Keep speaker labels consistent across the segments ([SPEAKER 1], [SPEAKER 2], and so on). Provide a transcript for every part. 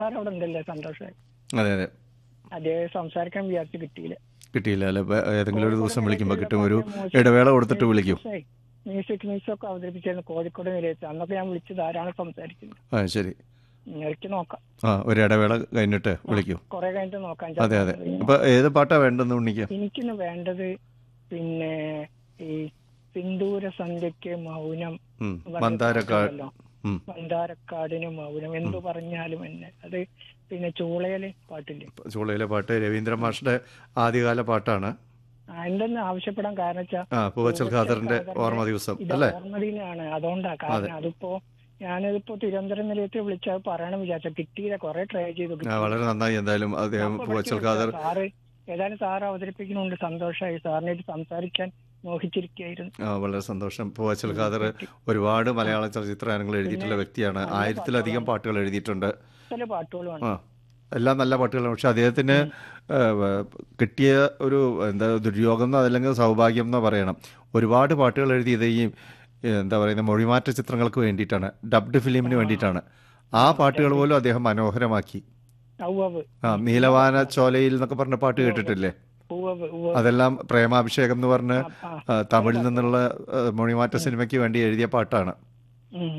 [SPEAKER 1] Sir അവിടെ ഉണ്ടല്ലേ സന്തോഷമായി
[SPEAKER 2] അതെ അതെ
[SPEAKER 1] അദ്ദേഹം സംസാരിക്കാൻ വിചാരിച്ച് കിട്ടിയില്ല
[SPEAKER 2] കിട്ടിയില്ല അല്ലെ ഇപ്പൊ ഏതെങ്കിലും ഒരു ദിവസം വിളിക്കുമ്പോൾ കിട്ടും ഒരു ഇടവേള കൊടുത്തിട്ട് വിളിക്കും
[SPEAKER 1] മ്യൂസിക് മ്യൂസിക് ഒക്കെ അവതരിപ്പിച്ചിരുന്നു കോഴിക്കോട് നിലയത്ത് അന്നൊക്കെ ഞാൻ വിളിച്ചത് ആരാണ് സംസാരിക്കുന്നത്
[SPEAKER 2] ആ ശരി
[SPEAKER 1] ഇടയ്ക്ക് നോക്കാം
[SPEAKER 2] ആ ഒരു ഇടവേള കഴിഞ്ഞിട്ട് വിളിക്കൂ
[SPEAKER 1] കുറെ കഴിഞ്ഞിട്ട് നോക്കാം
[SPEAKER 2] അതെ അതെ ഇപ്പൊ ഏത് പാട്ടാ വേണ്ടെന്ന് ഉണ്ണിക്ക്
[SPEAKER 1] എനിക്കിന്ന് വേണ്ടത് പിന്നെ ഈ സിന്ദൂര സന്ധ്യക്ക് മൗനം
[SPEAKER 2] ഉം,
[SPEAKER 1] പറഞ്ഞ
[SPEAKER 2] മന്ദാരക്കാട്
[SPEAKER 1] പാട്ടുണ്ടല്ലോ.
[SPEAKER 2] ഉം.
[SPEAKER 1] മന്ദാരക്കാടിന് മൗനം എന്തു പറഞ്ഞാലും എന്നെ അത് പിന്നെ ചൂളയില് പാട്ടില്ലേ
[SPEAKER 2] ചൂളയിലെ പാട്ട് രവീന്ദ്ര മാഷിന്റെ ആദ്യകാല പാട്ടാണ്
[SPEAKER 1] ആ, എന്തെന്ന് ആവശ്യപ്പെടാൻ കാരണം വെച്ചാ
[SPEAKER 2] ആ പൂവച്ചൽ ഖാദറിന്റെ ഓർമ്മ ദിവസം
[SPEAKER 1] ഇത്
[SPEAKER 2] അല്ലേ
[SPEAKER 1] ഓർമ്മദിനാണ് അതുകൊണ്ടാ കാരണം അതിപ്പോ ഞാനിതിപ്പോ തിരുവനന്തപുരം നിലയത്തിൽ വിളിച്ചത് പറയണം വിചാരിച്ച കിട്ടിയില്ല കുറെ ട്രൈ ചെയ്തു
[SPEAKER 2] ആ,
[SPEAKER 1] കിട്ടിയില്ല.
[SPEAKER 2] വളരെ നന്നായി എന്തായാലും അദ്ദേഹം
[SPEAKER 1] അപ്പൊ
[SPEAKER 2] പൂവച്ചൽ
[SPEAKER 1] വിളിച്ചു
[SPEAKER 2] ഖാദർ
[SPEAKER 1] സാറ് ഏതായാലും സാറ് അവതരിപ്പിക്കുന്നുണ്ട് സന്തോഷമായി സാറിനായിട്ട് സംസാരിക്കാൻ മോഹിച്ചിരിക്കുകയായിരുന്നു
[SPEAKER 2] ആ, വളരെ സന്തോഷം പൂവച്ചൽ ഖാദർ ഒരുപാട് മലയാള ചലച്ചിത്ര ഗാനങ്ങൾ എഴുതിയിട്ടുള്ള വ്യക്തിയാണ് ആയിരത്തിലധികം പാട്ടുകൾ എഴുതിയിട്ടുണ്ട്
[SPEAKER 1] ചില പാട്ടുകളുമാണ്
[SPEAKER 2] ആ എല്ലാം നല്ല പാട്ടുകളാണ് പക്ഷെ അദ്ദേഹത്തിന് ആ, വ- കിട്ടിയ ഒരു എന്താ ദുര്യോഗം എന്നോ അതല്ലെങ്കിൽ സൗഭാഗ്യം എന്നോ പറയണം ഒരുപാട് പാട്ടുകൾ എഴുതിയത് ഈ എന്താ പറയുന്ന മൊഴിമാറ്റ ചിത്രങ്ങൾക്ക് വേണ്ടിയിട്ടാണ് ഡബ്ഡ് ഫിലിമിന് വേണ്ടിയിട്ടാണ് ആ പാട്ടുകൾ പോലും അദ്ദേഹം മനോഹരമാക്കി
[SPEAKER 1] ഔവവ്
[SPEAKER 2] ആ നീലവാന ചോലയിൽ എന്നൊക്കെ പറഞ്ഞ പാട്ട് കേട്ടിട്ടില്ലേ
[SPEAKER 1] ഉവ്വവ് ഉവ്വ
[SPEAKER 2] അതെല്ലാം പ്രേമാഭിഷേകം എന്ന് പറഞ്ഞ്
[SPEAKER 1] ആ,
[SPEAKER 2] ആ, തമിഴിൽ നിന്നുള്ള ആ, മൊഴിമാറ്റ സിനിമയ്ക്ക് വേണ്ടി എഴുതിയ പാട്ടാണ്
[SPEAKER 1] ഉം,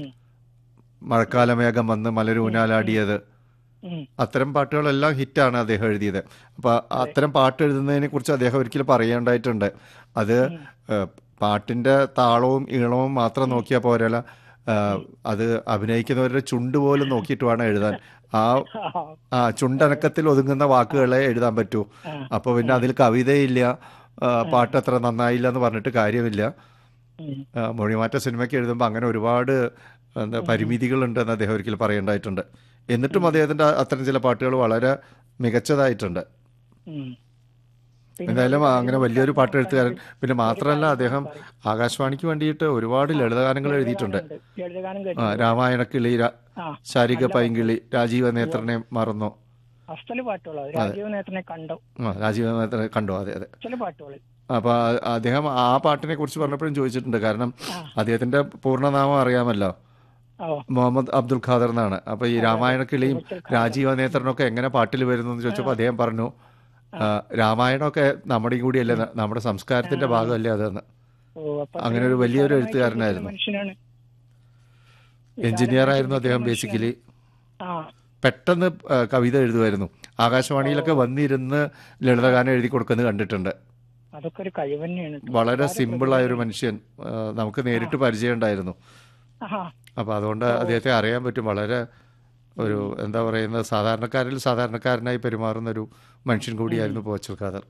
[SPEAKER 2] മഴക്കാലമേഘം വന്ന് മലരൂനാലാടിയത്
[SPEAKER 1] ഉം.
[SPEAKER 2] അത്തരം പാട്ടുകളെല്ലാം ഹിറ്റാണ് അദ്ദേഹം എഴുതിയത് അപ്പോൾ അത്തരം പാട്ട് എഴുതുന്നതിനെ കുറിച്ച് അദ്ദേഹം ഒരിക്കലും പറയേണ്ടതായിട്ടുണ്ട് അത് ഏഹ്, പാട്ടിന്റെ താളവും ഈളവും മാത്രം നോക്കിയാൽ പോരല്ല ഏഹ്, അത് അഭിനയിക്കുന്നവരുടെ ചുണ്ട് പോലും നോക്കിയിട്ട് വേണം എഴുതാൻ ആ ആ ചുണ്ടനക്കത്തിൽ ഒതുങ്ങുന്ന വാക്കുകളെ എഴുതാൻ പറ്റൂ അപ്പോൾ പിന്നെ അതിൽ കവിതയില്ല ആ, പാട്ട് അത്ര നന്നായില്ല എന്ന് പറഞ്ഞിട്ട് കാര്യമില്ല
[SPEAKER 1] ഉം.
[SPEAKER 2] ആ, മൊഴിമാറ്റ സിനിമയ്ക്ക് എഴുതുമ്പോൾ അങ്ങനെ ഒരുപാട് എന്താ പരിമിതികളുണ്ടെന്ന് അദ്ദേഹം ഒരിക്കൽ പറയേണ്ടതായിട്ടുണ്ട് എന്നിട്ടും അദ്ദേഹത്തിൻ്റെ അത്തരം ചില പാട്ടുകൾ വളരെ മികച്ചതായിട്ടുണ്ട്
[SPEAKER 1] ഉം.
[SPEAKER 2] എന്തായാലും അങ്ങനെ വലിയൊരു പാട്ട് എഴുത്തുകാരൻ പിന്നെ മാത്രമല്ല അദ്ദേഹം ആകാശവാണിക്ക് വേണ്ടിയിട്ട് ഒരുപാട് ലളിതഗാനങ്ങൾ എഴുതിയിട്ടുണ്ട്
[SPEAKER 1] ലളിതഗാനം
[SPEAKER 2] ആ,
[SPEAKER 1] കേട്ടു
[SPEAKER 2] രാമായണക്കിളി രാ-
[SPEAKER 1] ആ
[SPEAKER 2] ശാരിക പൈങ്കിളി രാജീവ നേത്രനെ മറന്നോ
[SPEAKER 1] അസ്തല് പാട്ടുകളോ രാജീവ് നേത്രനെ കണ്ടോ
[SPEAKER 2] ആ രാജീവ നേത്രനെ കണ്ടോ അതെ അതെ
[SPEAKER 1] ചില പാട്ടുകൾ
[SPEAKER 2] അപ്പോൾ അദ്ദേഹം ആ പാട്ടിനെ കുറിച്ച് പറഞ്ഞപ്പോഴും ചോദിച്ചിട്ടുണ്ട് കാരണം
[SPEAKER 1] ആ.
[SPEAKER 2] അദ്ദേഹത്തിന്റെ പൂർണ്ണനാമം അറിയാമല്ലോ
[SPEAKER 1] ഓ
[SPEAKER 2] മുഹമ്മദ് അബ്ദുൽ ഖാദർ എന്നാണ് അപ്പോൾ ഈ രാമായണക്കിളിയും രാജീവ നേത്രനൊക്കെ എങ്ങനെ പാട്ടിൽ വരുന്നു എന്ന് ചോദിച്ചപ്പോൾ അദ്ദേഹം പറഞ്ഞു ആ, രാമായണമൊക്കെ നമ്മുടെയും കൂടിയല്ലേ നമ്മുടെ സംസ്കാരത്തിന്റെ ഭാഗമല്ലേ അതെന്ന്
[SPEAKER 1] ഓ അപ്പൊ
[SPEAKER 2] അങ്ങനെ ഒരു വലിയൊരു എഴുത്തുകാരനായിരുന്നു
[SPEAKER 1] മനുഷ്യനാണ്
[SPEAKER 2] എഞ്ചിനീയർ ആയിരുന്നു അദ്ദേഹം ബേസിക്കലി
[SPEAKER 1] ആ
[SPEAKER 2] പെട്ടെന്ന് ആ, കവിത എഴുതുമായിരുന്നു ആകാശവാണിയിലൊക്കെ വന്നിരുന്ന് ലളിതഗാനം എഴുതി കൊടുക്കുന്നത് കണ്ടിട്ടുണ്ട്
[SPEAKER 1] അതൊക്കെ ഒരു കഴിവ് തന്നെയാണ് ട്ടോ.
[SPEAKER 2] വളരെ സിമ്പിളായ ഒരു മനുഷ്യൻ ആ, നമുക്ക് നേരിട്ട് പരിചയം ഉണ്ടായിരുന്നു
[SPEAKER 1] ആഹാ
[SPEAKER 2] അപ്പോൾ അതുകൊണ്ട് അദ്ദേഹത്തെ അറിയാൻ പറ്റും വളരെ ഒരു എന്താ പറയുന്നത് സാധാരണക്കാരിൽ സാധാരണക്കാരനായി പെരുമാറുന്ന ഒരു മനുഷ്യൻ കൂടിയായിരുന്നു പോച്ചൽ ഖാദർ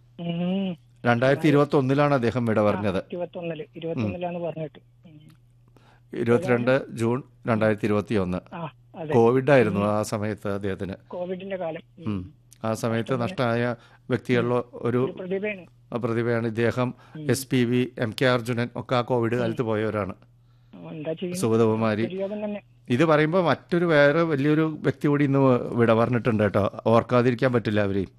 [SPEAKER 1] ഉം.
[SPEAKER 2] രണ്ടായിരത്തി ഇരുപത്തി ഒന്നിലാണ് അദ്ദേഹം വിട പറഞ്ഞത്
[SPEAKER 1] ഇരുപത്തൊന്നില് ഇരുപത്തൊന്നിലാന്ന് പറഞ്ഞിട്ട് ഉം.
[SPEAKER 2] ഇരുപത്തിരണ്ട് ജൂൺ രണ്ടായിരത്തി ഇരുപത്തി ഒന്ന്
[SPEAKER 1] ആ അതെ
[SPEAKER 2] കോവിഡ് ആയിരുന്നു ആ സമയത്ത് അദ്ദേഹത്തിന്
[SPEAKER 1] കോവിഡിന്റെ കാലം ഉം.
[SPEAKER 2] ഉം. ആ സമയത്ത് നഷ്ടമായ വ്യക്തികളിൽ ഒരു
[SPEAKER 1] ഒരു പ്രതിഭയാണ്
[SPEAKER 2] പ്രതിഭയാണ് ഇദ്ദേഹം S P V M K Arjunan ഒക്കെ ആ കോവിഡ് കാലത്ത് പോയവരാണ്
[SPEAKER 1] ആ, എന്താ ചെയ്യുന്നത്
[SPEAKER 2] സുഗതകുമാരി
[SPEAKER 1] ദുര്യോഗം തന്നെ
[SPEAKER 2] ഇത് പറയുമ്പോൾ മറ്റൊരു വേറെ വലിയൊരു വ്യക്തി കൂടി ഇന്ന് വിട പറഞ്ഞിട്ടുണ്ട് കേട്ടോ ഓർക്കാതിരിക്കാൻ പറ്റില്ല അവരെയും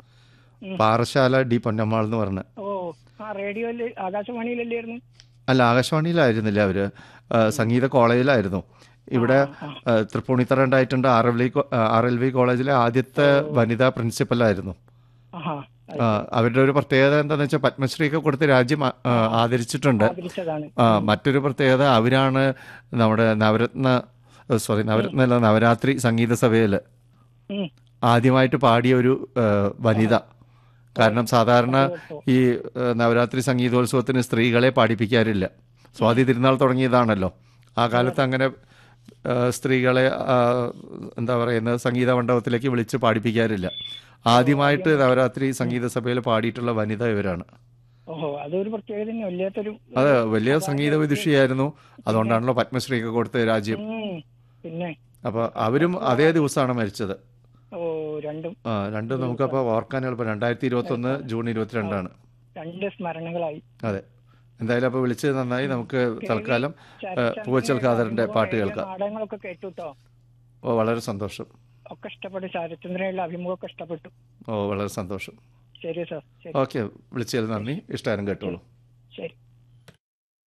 [SPEAKER 2] പാറശാല ഡി പൊന്നമ്മാൾ എന്ന് പറഞ്ഞ്
[SPEAKER 1] ഓ ആ റേഡിയോയില് ആകാശവാണിയിലല്ലായിരുന്നു
[SPEAKER 2] അല്ല ആകാശവാണിയിലായിരുന്നില്ല അവര് ആ, സംഗീത കോളേജിലായിരുന്നു ഇവിടെ ആ, തൃപ്പൂണിത്തറ ഉണ്ടായിട്ടുണ്ട് R L V R L V കോളേജിലെ ആദ്യത്തെ വനിതാ പ്രിൻസിപ്പലായിരുന്നു
[SPEAKER 1] ആഹാ
[SPEAKER 2] ആ, അവരുടെ ഒരു പ്രത്യേകത എന്താണെന്ന് വെച്ചാൽ പത്മശ്രീ ഒക്കെ കൊടുത്ത് രാജ്യം ആ, ആ, ആദരിച്ചിട്ടുണ്ട്
[SPEAKER 1] ആദരിച്ചതാണ്
[SPEAKER 2] ആ, മറ്റൊരു പ്രത്യേകത അവരാണ് നമ്മുടെ നവരത്ന സോറി നവരത്ന അല്ല നവരാത്രി സംഗീത സഭയിൽ
[SPEAKER 1] ഉം.
[SPEAKER 2] ആദ്യമായിട്ട് പാടിയ ഒരു ആ, വനിത കാരണം സാധാരണ ഈ ആ, നവരാത്രി സംഗീതോത്സവത്തിന് സ്ത്രീകളെ പാടിപ്പിക്കാറില്ല സ്വാതി തിരുനാൾ തുടങ്ങിയതാണല്ലോ ആ കാലത്ത് അങ്ങനെ ആ, സ്ത്രീകളെ ആ, എന്താ പറയുന്നത് സംഗീത മണ്ഡപത്തിലേക്ക് വിളിച്ച് പാടിപ്പിക്കാറില്ല ആദ്യമായിട്ട് നവരാത്രി സംഗീത സഭയിൽ പാടിയിട്ടുള്ള വനിത ഇവരാണ്
[SPEAKER 1] ഓഹോ അതൊരു പ്രത്യേകത തന്നെ വല്ലാത്തൊരു
[SPEAKER 2] അത് വലിയ സംഗീത വിദുഷിയായിരുന്നു അതുകൊണ്ടാണല്ലോ പത്മശ്രീ ഒക്കെ കൊടുത്ത് രാജ്യം
[SPEAKER 1] ഉം. പിന്നെ
[SPEAKER 2] അപ്പോൾ അവരും അതേ ദിവസമാണ് മരിച്ചത്
[SPEAKER 1] ഓ രണ്ടും
[SPEAKER 2] ആ രണ്ടും നമുക്കപ്പോൾ ഓർക്കാൻ എളുപ്പം രണ്ടായിരത്തി ഇരുപത്തൊന്ന് ജൂൺ ഇരുപത്തിരണ്ടാണ്
[SPEAKER 1] രണ്ട് സ്മരണകളായി
[SPEAKER 2] അതെ എന്തായാലും അപ്പോൾ വിളിച്ചത് നന്നായി നമുക്ക് തൽക്കാലം ആ, പൂവച്ചൽ ഖാദറിന്റെ പാട്ട് കേൾക്കാം
[SPEAKER 1] നാടകങ്ങളൊക്കെ കേട്ടു കേട്ടോ
[SPEAKER 2] ഓ വളരെ സന്തോഷം
[SPEAKER 1] ഒക്കെ ഇഷ്ടപ്പെട്ടു ശരത്ചന്ദ്രനുള്ള അഭിമുഖമൊക്കെ ഇഷ്ടപ്പെട്ടു
[SPEAKER 2] ഓ വളരെ സന്തോഷം
[SPEAKER 1] ശരി സാർ ശരി
[SPEAKER 2] ഓക്കെ വിളിച്ചതിൽ നന്ദി ഇഷ്ടമാരും കേട്ടോളൂ
[SPEAKER 1] ശരി